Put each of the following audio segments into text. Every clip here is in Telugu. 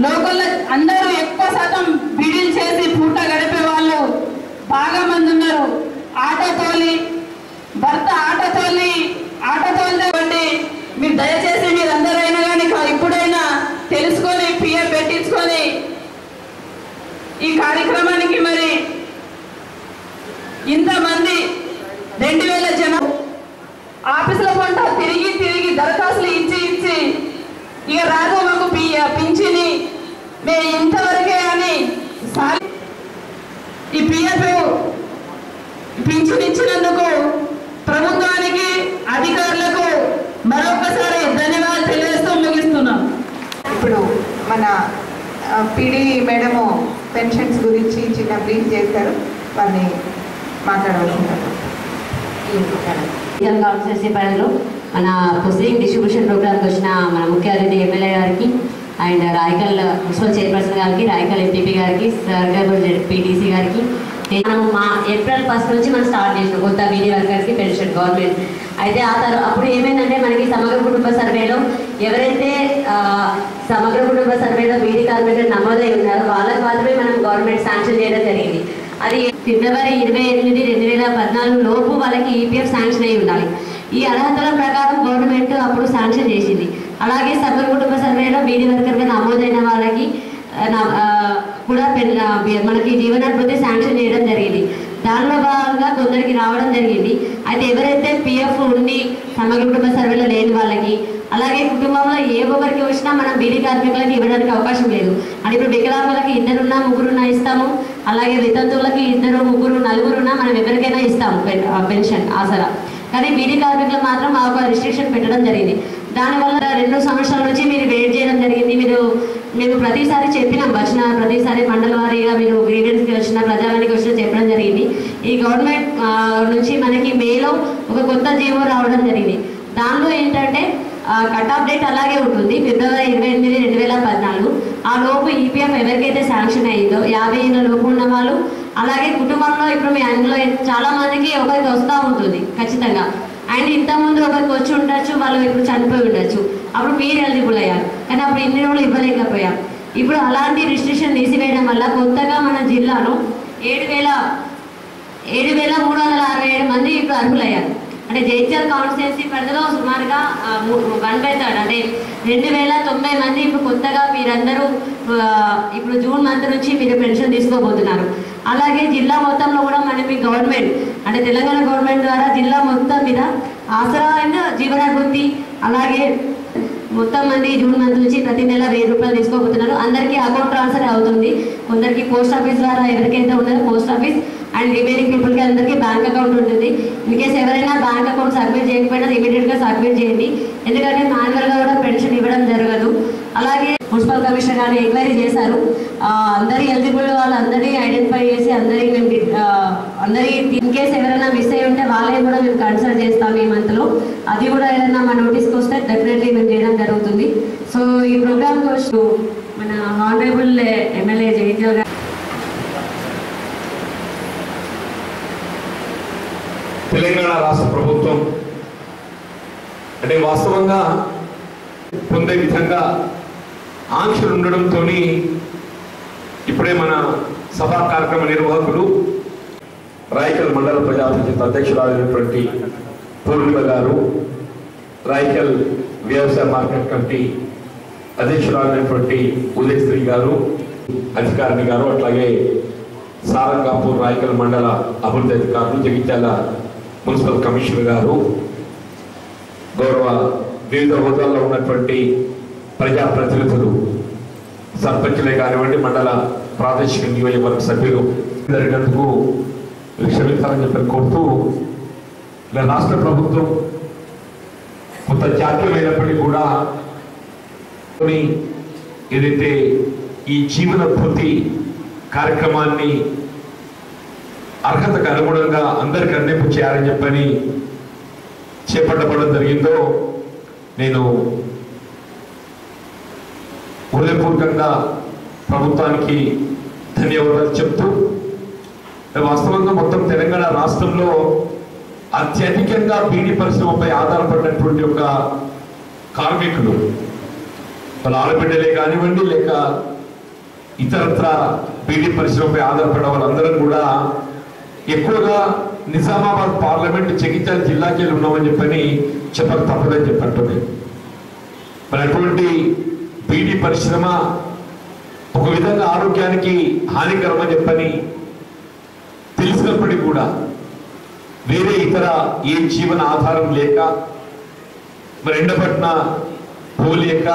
లోకల్ అందరూ ఎక్కువ శాతం బీడీలు చేసి పూట గడిపే వాళ్ళు బాగా మంది ఉన్నారు ఆటో తోలి భర్త ఆటో తోలి ఆటో తోలివ్వండి మీరు దయచేసి మీరందరైనా కానీ ఇప్పుడైనా తెలుసుకొని పిఎఫ్ పెట్టించుకొని ఈ కార్యక్రమానికి మరి ఇంతమంది రెండు వేల జనం ఆఫీసుల పంట తిరిగి తిరిగి దరఖాస్తులు ఇచ్చి ఇచ్చి ఇక రాదు మాకు పి- పింఛని మేము ఇంతవరకే అని సాలి ఈ పిఎఫ్ పింఛన్ ఇచ్చినందుకు ప్రభుత్వానికి అధికారులకు మరొకసారి ధన్యవాదాలు తెలియజేస్తూ ముగిస్తున్నాం ఇప్పుడు మన పిడి మేడము పెన్షన్స్ గురించి చిన్న బ్రీఫ్ చేస్తారు వారిని మాట్లాడవలసింటారు రీజనల్ కాన్స్టిట్యూన్సీ పరిధిలో మన ప్రొసీడింగ్ డిస్ట్రిబ్యూషన్ ప్రోగ్రామ్కి వచ్చిన మన ముఖ్య అతిథి ఎమ్మెల్యే గారికి అండ్ రాయకల్ మున్సిపల్ చైర్పర్సన్ గారికి రాయకల్ ఎంపీపీ గారికి సర్గల్ పీటీసీ గారికి మనం మా ఏప్రిల్ ఫస్ట్ నుంచి మనం స్టార్ట్ చేసినాం కొత్త బీడీ వర్కర్స్కి పెన్షన్ గవర్నమెంట్ అయితే ఆ తర్వాత అప్పుడు ఏమైందంటే మనకి సమగ్ర కుటుంబ సర్వేలో ఎవరైతే ఆ, సమగ్ర కుటుంబ సర్వేలో బీడీ కార్మికులు నమోదై ఉన్నారో వాళ్ళకి మాత్రమే మనం గవర్నమెంట్ శాంక్షన్ చేయడం జరిగింది అది ఫిబ్రవరి ఇరవై ఎనిమిది రెండు వేల పద్నాలుగు లోపు వాళ్ళకి ఈపీఎఫ్ శాంక్షన్ అయి ఉండాలి ఈ అర్హతల ప్రకారం గవర్నమెంట్ అప్పుడు శాంక్షన్ చేసింది అలాగే సమగ్ర కుటుంబ సర్వేలో బీడీ వర్కర్గా నమోదైన వాళ్ళకి ఆ, నా- ఆ, కూడా పెన్- ఆ, బి- మనకి జీవనోపాధి శాంక్షన్ చేయడం జరిగింది దానిలో భాగంగా కొందరికి రావడం జరిగింది అయితే ఎవరైతే పిఎఫ్ ఉండి సమగ్ర కుటుంబ సర్వేలో లేని వాళ్ళకి అలాగే కుటుంబంలో ఏ ఒక్కరికి వచ్చినా మనం బీడీ కార్మికులకు ఇవ్వడానికి అవకాశం లేదు అంటే ఇప్పుడు వికలాంగులకి ఇద్దరున్నా ముగ్గురున్నా ఇస్తాము అలాగే వితంతువులకి ఇద్దరు ముగ్గురు నలుగురున్నా మనం ఎవరికైనా ఇస్తాము పెన్- ఆ, పెన్షన్ ఆసరా కానీ బీడీ కార్మికులకు మాత్రం ఆ ఒక రిస్ట్రిక్షన్ పెట్టడం జరిగింది దానివల్ల రెండు సంవత్సరాల నుంచి మీరు వెయిట్ చేయడం జరిగింది మీరు మేము ప్రతిసారి చెప్పినాం వచ్చిన ప్రతిసారి మండల వారీగా మీరు గ్రీవెన్స్కి వచ్చిన ప్రజావానికి వచ్చిన చెప్పడం జరిగింది ఈ గవర్నమెంట్ ఆ, నుంచి మనకి మేలో ఒక కొత్త జీవో రావడం జరిగింది దానిలో ఏంటంటే కట్ ఆఫ్ డేట్ అలాగే ఉంటుంది ఫిబ్రవరి ఇరవై ఎనిమిది రెండు వేల పద్నాలుగు ఆ లోపు ఈపీఎఫ్ ఎవరికైతే శాంక్షన్ అయ్యిందో యాభై ఏళ్ళ లోపు ఉన్న వాళ్ళు అలాగే కుటుంబంలో ఇప్పుడు మీ అందులో చాలా మందికి ఒకరికి వస్తూ ఉంటుంది ఖచ్చితంగా అండ్ ఇంతకుముందు ఒకరికి వచ్చి ఉండొచ్చు వాళ్ళు ఇప్పుడు చనిపోయి ఉండొచ్చు అప్పుడు మీరు ఎలిజిబుల్ అయ్యారు కానీ అప్పుడు ఇన్ని రోజులు ఇవ్వలేకపోయాం ఇప్పుడు అలాంటి రిస్ట్రిక్షన్ తీసివేయడం వల్ల కొత్తగా మన జిల్లాలో ఏడు వేల ఏడు వేల మూడు వందల అరవై ఏడు మంది ఇప్పుడు అర్హులయ్యారు అంటే జైత్యాల కాన్స్టిట్యున్సీ పరిధిలో సుమారుగా వన్ బై థర్డ్ అంటే రెండు వేల తొంభై మంది ఇప్పుడు కొత్తగా మీరందరూ ఆ, ఇప్పుడు జూన్ మంత్ నుంచి మీరు పెన్షన్ తీసుకోబోతున్నారు అలాగే జిల్లా మొత్తంలో కూడా మనం మీ గవర్నమెంట్ అంటే తెలంగాణ గవర్నమెంట్ ద్వారా జిల్లా మొత్తం మీద ఆసరా అండ్ జీవనభృతి అలాగే మొత్తం మంది జూన్ మంత్ నుంచి ప్రతి నెల వెయ్యి రూపాయలు తీసుకోబోతున్నారు అందరికీ అకౌంట్ ట్రాన్స్ఫర్ అవుతుంది కొందరికి పోస్ట్ ఆఫీస్ ద్వారా ఎవరికైతే ఉన్నారో పోస్ట్ ఆఫీస్ అండ్ రిమైనింగ్ పీపుల్కి అందరికీ బ్యాంక్ అకౌంట్ ఉంటుంది ఇన్ కేస్ ఎవరైనా బ్యాంక్ అకౌంట్ సబ్మిట్ చేయకపోయినా ఇమీడియట్గా సబ్మిట్ చేయండి ఎందుకంటే మాన్యువల్గా కూడా పెన్షన్ ఇవ్వడం జరగదు అలాగే మున్సిపల్ కమిషనర్ గారు ఎంక్వైరీ చేశారు ఆ, అందరి ఎలిజిబుల్ వాళ్ళందరినీ ఐడెంటిఫై చేసి అందరికీ మేము డి- ఆ, అందరి ఇన్ కేస్ ఎవరైనా మిస్ అయ్యి ఉంటే వాళ్ళే కూడా మేము కన్సల్ట్ చేస్తాం ఈ మంత్లో అది కూడా ఏదైనా మా నోటీస్కి వస్తే డెఫినెట్లీ మేము చేయడం జరుగుతుంది సో ఈ ప్రోగ్రామ్కి వచ్చి మన హానరబుల్ ఎమ్మెల్యే జగిత్యాల గారు తెలంగాణ రాష్ట్ర ప్రభుత్వం అంటే వాస్తవంగా పొందే విధంగా ఆంక్షలు ఉండడంతో ఇప్పుడే మన సభా కార్యక్రమ నిర్వాహకులు రాయకల్ మండల ప్రజా పరిషత్ అధ్యక్షురాలైనటువంటి పూర్ణిమ గారు రాయకల్ వ్యవసాయ మార్కెట్ కమిటీ అధ్యక్షురాలైనటువంటి ఉదయశ్రీ గారు అధికారిని గారు అట్లాగే సారంగాపూర్ రాయకల్ మండల అభివృద్ధి అధికారులు జగిత్యాల మున్సిపల్ కమిషనర్ గారు గౌరవ వివిధ హోదాల్లో ఉన్నటువంటి ప్రజాప్రతినిధులు సర్పంచులే కానివ్వండి మండల ప్రాదేశిక నియోజకవర్గ సభ్యులు జరిగినందుకు క్షమించాలని చెప్పి కోరుతూ ఇలా రాష్ట్ర ప్రభుత్వం కొంత జాతీయమైనప్పటికీ కూడా కొన్ని ఏదైతే ఈ జీవన భృతి కార్యక్రమాన్ని అర్హతకు అనుగుణంగా అందరికి అందింపు చేయాలని చెప్పని చేపట్టబడడం జరిగిందో నేను హృదయపూర్వకంగా ప్రభుత్వానికి ధన్యవాదాలు చెప్తూ వాస్తవంగా మొత్తం తెలంగాణ రాష్ట్రంలో అత్యధికంగా బీడీ పరిశ్రమపై ఆధారపడినటువంటి ఒక కార్మికులు వాళ్ళ ఆడబిడ్డలే కానివ్వండి లేక ఇతరత్ర బీడీ పరిశ్రమపై ఆధారపడే వాళ్ళందరం కూడా ఎక్కువగా నిజామాబాద్ పార్లమెంట్ జగిత్యాల జిల్లాకి వెళ్ళి ఉన్నామని చెప్పని చెప్పక తప్పదని చెప్పంటుంది మరి అటువంటి బీడీ పరిశ్రమ ఒక విధంగా ఆరోగ్యానికి హానికరమని చెప్పని తెలిసినప్పటికీ కూడా వేరే ఇతర ఏ జీవన ఆధారం లేక మరి ఎండపట్న పోలేక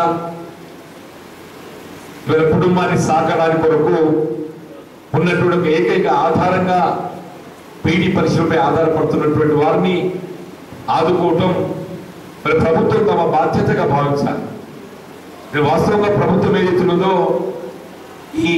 వీళ్ళ కుటుంబాన్ని సాకడానికి కొరకు ఉన్నటువంటి ఒక ఏకైక ఆధారంగా పీడీ పరిశ్రమపై ఆధారపడుతున్నటువంటి వారిని ఆదుకోవటం మరి ప్రభుత్వం తమ బాధ్యతగా భావించాలి మరి వాస్తవంగా ప్రభుత్వం ఏదైతున్నదో ఈ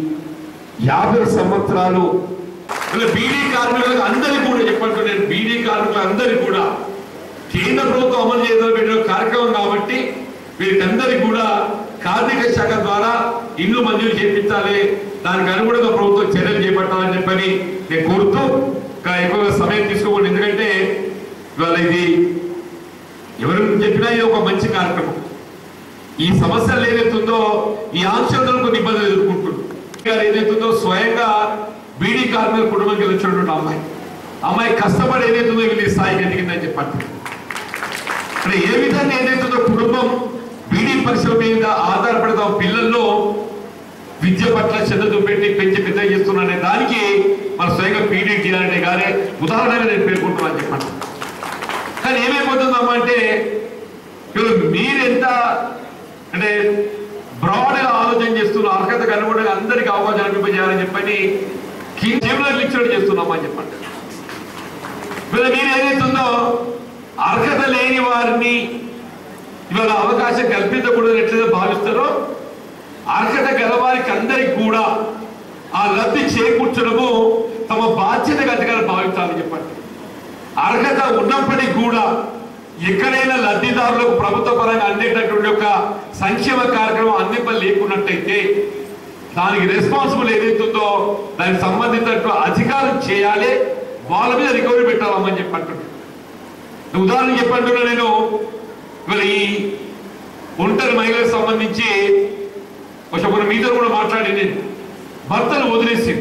యాభై సంవత్సరాలు వీళ్ళ బీడీ కార్మికులకు అందరికీ కూడా చెప్పండి నేను బీడీ కార్మికులు అందరికీ కూడా కేంద్ర ప్రభుత్వం అమలు చేయాలని పెట్టిన కార్యక్రమం కాబట్టి వీరికి అందరికీ కూడా కార్మిక శాఖ ద్వారా ఇల్లు మంజూరు చేయించాలి దానికి అనుగుణంగా ప్రభుత్వం చర్యలు చేపట్టాలని చెప్పని నేను కోరుతూ ఇంకా ఎక్కువగా సమయం తీసుకోకూడదు ఎందుకంటే ఇవాళ ఇది ఎవరు చెప్పినా ఇది ఒక మంచి కార్యక్రమం ఈ సమస్యలు ఏదైతుందో ఈ ఆంక్షలతో కొన్ని ఇబ్బందులు ఎదుర్కొంటుంది గారు ఏదైతుందో స్వయంగా బీడీ కార్మిక కుటుంబంకి వచ్చినటువంటి అమ్మాయి అమ్మాయి కష్టపడి ఏదైతుందో వీళ్ళు ఈ స్థాయికి ఎదిగిందని చెప్పండి అంటే ఏ విధంగా ఏదైతుందో కుటుంబం బీడీ పరిశ్రమ మీద ఆధారపడి తమ పిల్లల్లో విద్య పట్ల శ్రద్ధ చూపెట్టి పెంచి పెద్ద చేస్తున్నానే దానికి మన స్వయంగా పీడీ టీఆర్టీ గారే ఉదాహరణగా నేను పేర్కొంటున్నాను చెప్పండి కానీ ఏమైపోతుందమ్మా అంటే ఇప్పుడు మీరెంత అంటే బ్రాడ్గా ఆలోచన చేస్తున్న అర్హతకు అనుగుణంగా అందరికీ అవకాశం అనిపింపజేయాలని చెప్పని కేవలం లిక్చర్ చేస్తున్నామని చెప్పండి వీళ్ళ మీరు ఏదైతుందో అర్హత లేని వారిని ఇవాళ అవకాశం కల్పించకూడదని ఎట్లయితే భావిస్తారో అర్హత గలవారికి అందరికి కూడా ఆ లబ్ధి చేకూర్చడము తమ బాధ్యత గతిగా భావించాలని చెప్పండి అర్హత ఉన్నప్పటికీ కూడా ఎక్కడైనా లబ్ధిదారులకు ప్రభుత్వ పరంగా అందేటటువంటి ఒక సంక్షేమ కార్యక్రమం అందింప లేకున్నట్టయితే దానికి రెస్పాన్సిబుల్ ఏదైతుందో దానికి సంబంధించినటువంటి అధికారం చేయాలి వాళ్ళ మీద రికవరీ పెట్టాలమ్మని చెప్పి అంటున్నాను ఉదాహరణ చెప్పంటున్నా నేను ఇవాళ ఈ ఒంటరి మహిళలకు సంబంధించి కొంచెం కొన్ని మీతో కూడా మాట్లాడి నేను భర్తను వదిలేసి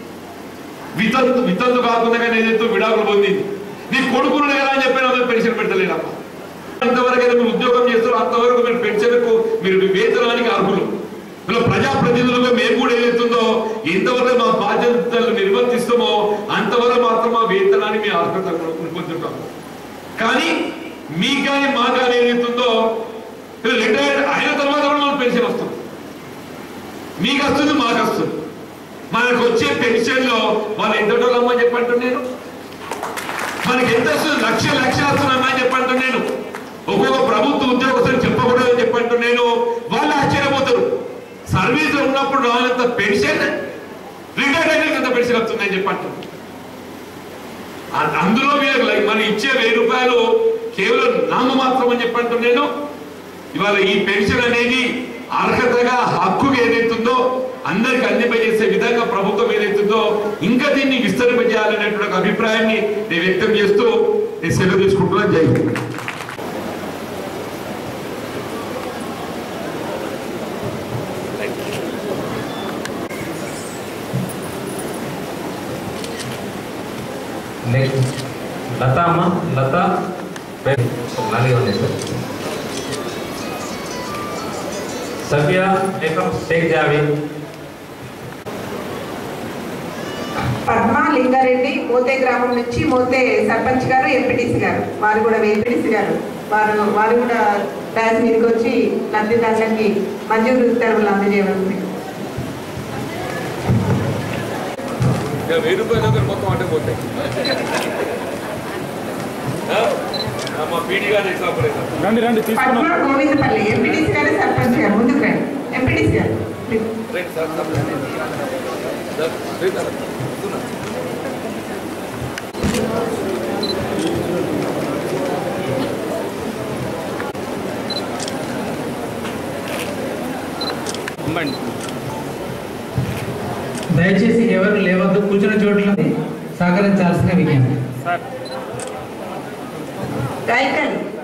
వితంతు వితంతు కాకుండా కానీ ఏదైతే విడాకులు పొందింది నీ కొడుకును కదా అని చెప్పిన ఆమె పెన్షన్ పెడతలేడమ్మా అంతవరకు అయితే మీరు ఉద్యోగం చేస్తారు అంతవరకు మీరు పెన్షన్కు మీరు వేతనానికి అర్హులు ఇలా ప్రజాప్రతినిధులుగా మేము కూడా ఏదైతుందో ఎంతవరకు మా బాధ్యతలు నిర్వర్తిస్తామో అంతవరకు మాత్రం మా వేతనాన్ని మీ అర్హత పొందుతాము కానీ మీకు కానీ మా కానీ ఏదైతుందో రిటైర్డ్ అయిన తర్వాత కూడా మనకు పెన్షన్ వస్తుంది మీకు వస్తుంది మాకు వస్తుంది మనకు వచ్చే పెన్షన్ లో వాళ్ళు ఎంత డోలమ్మా చెప్పంటు నేను మనకి ఎంత వస్తుంది లక్ష లక్ష వస్తుందమ్మా అని చెప్పంటు నేను ఒక్కొక్క ప్రభుత్వ ఉద్యోగస్తులు చెప్పకూడదని చెప్పంటు నేను వాళ్ళు ఆశ్చర్యపోతారు సర్వీస్ లో ఉన్నప్పుడు రానంత పెన్షన్ రిటైర్డ్ అయిన ఎంత పెన్షన్ వస్తుందని చెప్పంటు అ- అందులో వీళ్ళకి లై- మనం ఇచ్చే వెయ్యి రూపాయలు కేవలం నామమాత్రం అని చెప్పంటు నేను ఇవాళ ఈ పెన్షన్ అనేది అర్హతగా హక్కుగా ఏదైతుందో అందరికి అందింపజేసే విధంగా ప్రభుత్వం ఏదైతుందో ఇంకా దీన్ని విస్తరింపజేయాలనేటువంటి ఒక అభిప్రాయాన్ని నేను వ్యక్తం చేస్తూ నేను సెలవు తీసుకుంటున్నాను జై హింద్. నెక్స్ట్ లత అమ్మ లత నాలుగే ఉన్నాయి సార్ సభ్య ఏకం షేక్ జావీద్ పద్మ లింగారెడ్డి మోతే గ్రామం నుంచి మోతే సర్పంచ్ గారు ఎంపీటీసీ గారు వారు కూడా ఎంపీటీసీ గారు వారు వారు కూడా డాన్స్ మీదకి వచ్చి లబ్ధిదారులకి మంజూరు ఉత్తర్వులు అందజేయవలసింది ఇక వెయ్యి రూపాయల దగ్గర మొత్తం అంటే పోతాయి ఆ? ఆ, మా పీడి గారు ఎగ్జాంపుల్ అయితే రండి రండి తీసుకున్నాం పద్మ గోవిందపల్లి ఎంపీటీసీ గారు సర్పంచ్ గారు ముందుకు రండి ఎంపీటీసీ గారు please. Right sir sir. Sir, right sir. ఇవ్వండి దయచేసి ఎవరు లేవద్దు కూర్చున్న చోట్ల సహకరించాల్సిన విజ్ఞప్తి సార్ రాయకల్